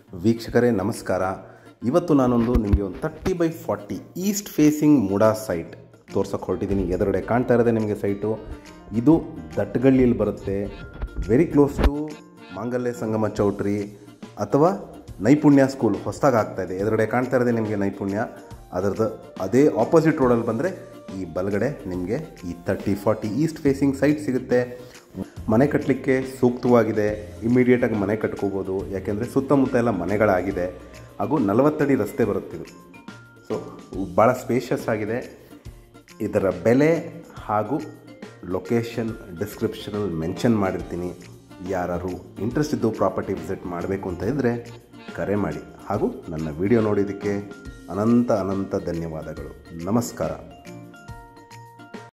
ವೀಕ್ಷಕರೇ ನಮಸ್ಕಾರ ಇವತ್ತು ನಾನೊಂದು ನಿಮಗೆ ಒಂದು thirty by forty east facing MUDA site ತೋರ್ಸೋಕೆ ಹೊರಟಿದ್ದೀನಿ ಎದುರುಗಡೆ ಕಾಣ್ತಾ ಇರೋದೇ ನಿಮಗೆ ಸೈಟು ಇದು ದಟ್ಟಗಳ್ಳಿಯಲ್ಲಿ ಬರುತ್ತೆ ವೆರಿ ಕ್ಲೋಸ್ ಟು ಮಾಂಗಲ್ಯ ಸಂಗಮ ಚೌಟ್ರಿ ಅಥವಾ ನೈಪುಣ್ಯ ಸ್ಕೂಲ್ ಹೊಸದಾಗಿ ಆಗ್ತಾಯಿದೆ ಎದುರುಗಡೆ ಕಾಣ್ತಾ ಇರೋದೇ ನಿಮಗೆ ನೈಪುಣ್ಯ ಅದರದ್ದು ಅದೇ ಆಪೋಸಿಟ್ ರೋಡಲ್ಲಿ ಬಂದರೆ ಈ ಬಲಗಡೆ ನಿಮಗೆ ಈ thirty forty east facing site ಸಿಗುತ್ತೆ ಮನೆ ಕಟ್ಟಲಿಕ್ಕೆ ಸೂಕ್ತವಾಗಿದೆ ಇಮಿಡಿಯೇಟಾಗಿ ಮನೆ ಕಟ್ಕೋಬೋದು ಯಾಕೆಂದರೆ ಸುತ್ತಮುತ್ತ ಎಲ್ಲ ಮನೆಗಳಾಗಿದೆ ಹಾಗೂ ನಲವತ್ತಡಿ ರಸ್ತೆ ಬರುತ್ತಿದು ಸೊ ಭಾಳ ಸ್ಪೇಷಿಯಸ್ ಆಗಿದೆ ಇದರ ಬೆಲೆ ಹಾಗೂ ಲೊಕೇಶನ್ ಡಿಸ್ಕ್ರಿಪ್ಷನಲ್ಲಿ ಮೆನ್ಷನ್ ಮಾಡಿರ್ತೀನಿ ಯಾರು ಇಂಟ್ರೆಸ್ಟ್ ಇದ್ದು ಪ್ರಾಪರ್ಟಿ ವಿಸಿಟ್ ಮಾಡಬೇಕು ಅಂತ ಇದ್ದರೆ ಕರೆ ಮಾಡಿ ಹಾಗೂ ನನ್ನ ವಿಡಿಯೋ ನೋಡಿದ್ದಕ್ಕೆ ಅನಂತ ಅನಂತ ಧನ್ಯವಾದಗಳು ನಮಸ್ಕಾರ